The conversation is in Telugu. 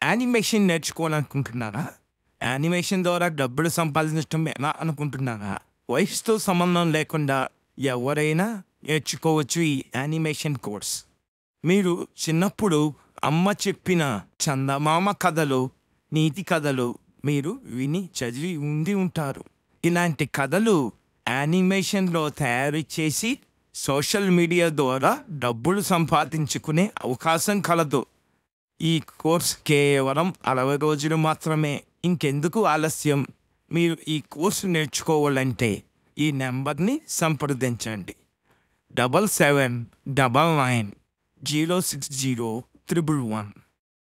యానిమేషన్ నేర్చుకోవాలనుకుంటున్నారా యానిమేషన్ ద్వారా డబ్బులు సంపాదించడం ఎలా అనుకుంటున్నారా వయసుతో సంబంధం లేకుండా ఎవరైనా నేర్చుకోవచ్చు ఈ యానిమేషన్ కోర్స్ మీరు చిన్నప్పుడు అమ్మ చెప్పిన చందమామ కథలు నీతి కథలు మీరు విని చదివి ఉండి ఉంటారు ఇలాంటి కథలు యానిమేషన్లో తయారు చేసి సోషల్ మీడియా ద్వారా డబ్బులు సంపాదించుకునే అవకాశం కలదు ఈ కోర్స్ కేవలం అరవై రోజులు మాత్రమే ఇంకెందుకు ఆలస్యం మీరు ఈ కోర్సు నేర్చుకోవాలంటే ఈ నెంబర్ని సంప్రదించండి double seven double nine zero six zero triple one